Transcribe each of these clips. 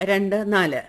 രണ്ട് നാല്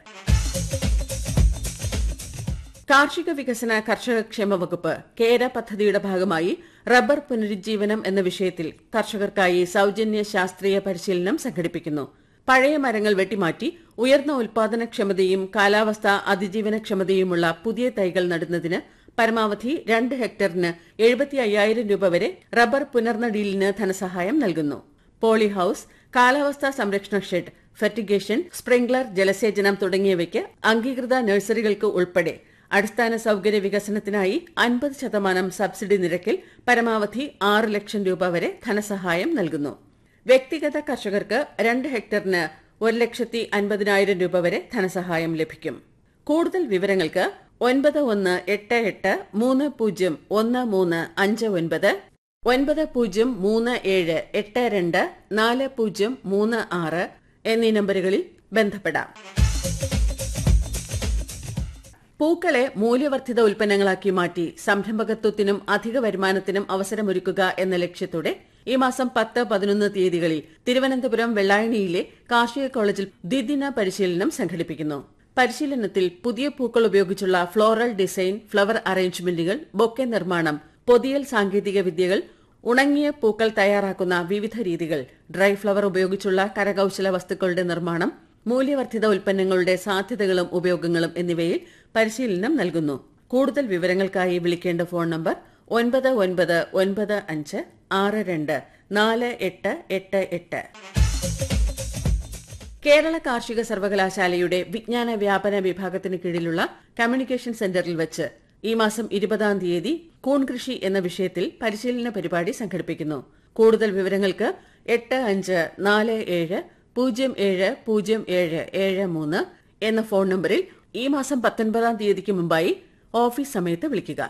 കാർഷിക വികസന കർഷകക്ഷേമ വകുപ്പ് കേര പദ്ധതിയുടെ ഭാഗമായി റബ്ബർ പുനരുജ്ജീവനം എന്ന വിഷയത്തിൽ കർഷകർക്കായി സൌജന്യ ശാസ്ത്രീയ പരിശീലനം സംഘടിപ്പിക്കുന്നു പഴയ മരങ്ങൾ വെട്ടിമാറ്റി ഉയർന്ന ഉൽപാദനക്ഷമതയും കാലാവസ്ഥ അതിജീവനക്ഷമതയുമുള്ള പുതിയ തൈകൾ നടുന്നതിന് പരമാവധി രണ്ട് ഹെക്ടറിന് എഴുപത്തി അയ്യായിരം രൂപ വരെ റബ്ബർ പുനർനടീലിന് ധനസഹായം നൽകുന്നു പോളി ഹൌസ് കാലാവസ്ഥാ സംരക്ഷണ ഷെഡ് ഫെർട്ടിഗേഷൻ സ്പ്രിംഗ്ലർ ജലസേചനം തുടങ്ങിയവയ്ക്ക് അംഗീകൃത നഴ്സറികൾക്ക് ഉൾപ്പെടെ അടിസ്ഥാന സൌകര്യ വികസനത്തിനായി അൻപത് ശതമാനം സബ്സിഡി നിരക്കിൽ പരമാവധി ആറ് ലക്ഷം രൂപ വരെ ധനസഹായം നൽകുന്നു വ്യക്തിഗത കർഷകർക്ക് രണ്ട് ഹെക്ടറിന് ഒരു ലക്ഷത്തി അൻപതിനായിരം രൂപ വരെ ധനസഹായം ലഭിക്കും കൂടുതൽ വിവരങ്ങൾക്ക് ഒൻപത് ഒന്ന് എട്ട് എട്ട് മൂന്ന് പൂജ്യം ഒന്ന് മൂന്ന് അഞ്ച് ഒൻപത് ഒൻപത് പൂജ്യം മൂന്ന് ഏഴ് എട്ട് രണ്ട് നാല് പൂജ്യം മൂന്ന് ആറ് എന്നീ നമ്പറുകളിൽ ബന്ധപ്പെടാം പൂക്കളെ മൂല്യവർദ്ധിത ഉൽപ്പന്നങ്ങളാക്കി മാറ്റി സംരംഭകത്വത്തിനും അധിക വരുമാനത്തിനും അവസരമൊരുക്കുക എന്ന ലക്ഷ്യത്തോടെ ഈ മാസം പത്ത് പതിനൊന്ന് തീയതികളിൽ തിരുവനന്തപുരം വെള്ളായണിയിലെ കാർഷിക കോളേജിൽ ദ്വിദിന പരിശീലനം സംഘടിപ്പിക്കുന്നു പരിശീലനത്തിൽ പുതിയ പൂക്കൾ ഉപയോഗിച്ചുള്ള ഫ്ലോറൽ ഡിസൈൻ ഫ്ലവർ അറേഞ്ച്മെന്റുകൾ ബൊക്കെ നിർമ്മാണം പൊതിയൽ സാങ്കേതിക വിദ്യകൾ ഉണങ്ങിയ പൂക്കൾ തയ്യാറാക്കുന്ന വിവിധ രീതികൾ ഡ്രൈ ഫ്ലവർ ഉപയോഗിച്ചുള്ള കരകൌശല വസ്തുക്കളുടെ നിർമ്മാണം മൂല്യവർദ്ധിത ഉൽപ്പന്നങ്ങളുടെ സാധ്യതകളും ഉപയോഗങ്ങളും എന്നിവയിൽ പരിശീലനം നൽകുന്നു കൂടുതൽ വിവരങ്ങൾക്കായി വിളിക്കേണ്ട ഫോൺ നമ്പർ ഒൻപത് ഒൻപത് ഒൻപത് അഞ്ച് ആറ് രണ്ട് നാല് എട്ട് എട്ട് എട്ട് കേരള കാർഷിക സർവകലാശാലയുടെ വിജ്ഞാന വ്യാപന വിഭാഗത്തിന് കീഴിലുള്ള കമ്മ്യൂണിക്കേഷൻ സെന്ററിൽ വെച്ച് ഈ മാസം ഇരുപതാം തീയതി കൂൺ കൃഷി എന്ന വിഷയത്തിൽ പരിശീലന പരിപാടി സംഘടിപ്പിക്കുന്നു കൂടുതൽ വിവരങ്ങൾക്ക് എട്ട് അഞ്ച് നാല് ഏഴ് പൂജ്യം ഏഴ് പൂജ്യം ഏഴ് ഏഴ് മൂന്ന് എന്ന ഫോൺ നമ്പറിൽ ഈ മാസം പത്തൊൻപതാം തീയതിക്ക് മുമ്പായി ഓഫീസ് സമയത്ത് വിളിക്കുക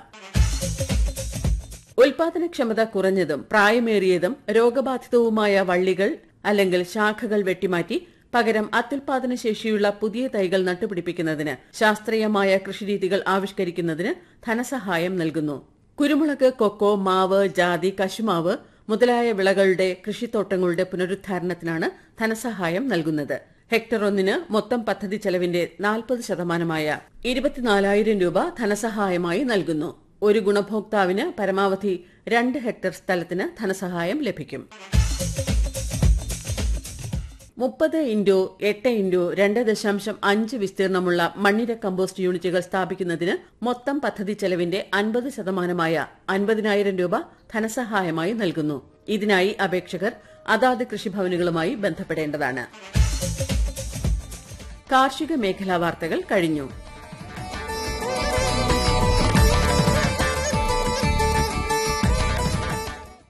ഉൽപാദനക്ഷമത കുറഞ്ഞതും പ്രായമേറിയതും രോഗബാധിതവുമായ വള്ളികൾ അല്ലെങ്കിൽ ശാഖകൾ വെട്ടിമാറ്റി പകരം അത്യുൽപാദന ശേഷിയുള്ള പുതിയ തൈകൾ നട്ടുപിടിപ്പിക്കുന്നതിന് ശാസ്ത്രീയമായ കൃഷിരീതികൾ ആവിഷ്കരിക്കുന്നതിന് ധനസഹായം നൽകുന്നു കുരുമുളക് കൊക്കോ മാവ് ജാതി കശുമാവ് മുതലായ വിളകളുടെ കൃഷിത്തോട്ടങ്ങളുടെ പുനരുദ്ധാരണത്തിനാണ് ധനസഹായം നൽകുന്നത് ഹെക്ടർ ഒന്നിന് മൊത്തം പദ്ധതി ചെലവിന്റെ നാൽപ്പത് ശതമാനമായ ഇരുപത്തിനാലായിരം രൂപ ധനസഹായമായി നൽകുന്നു ഒരു ഗുണഭോക്താവിന് പരമാവധി രണ്ട് ഹെക്ടർ സ്ഥലത്തിന് ധനസഹായം ലഭിക്കും മുപ്പത് ഇൻറ്റു എട്ട് ഇൻറ്റു രണ്ട് ദശാംശം അഞ്ച് വിസ്തീർണമുള്ള മണ്ണിര കമ്പോസ്റ്റ് യൂണിറ്റുകൾ സ്ഥാപിക്കുന്നതിന് മൊത്തം പദ്ധതി ചെലവിന്റെ അൻപത് ശതമാനമായ അൻപതിനായിരം രൂപ ധനസഹായമായി നൽകുന്നു ഇതിനായി അപേക്ഷകർ അതാത് കൃഷിഭവനുകളുമായി ബന്ധപ്പെടേണ്ടതാണ് കാർഷിക മേഖലാ വാർത്തകൾ കഴിഞ്ഞു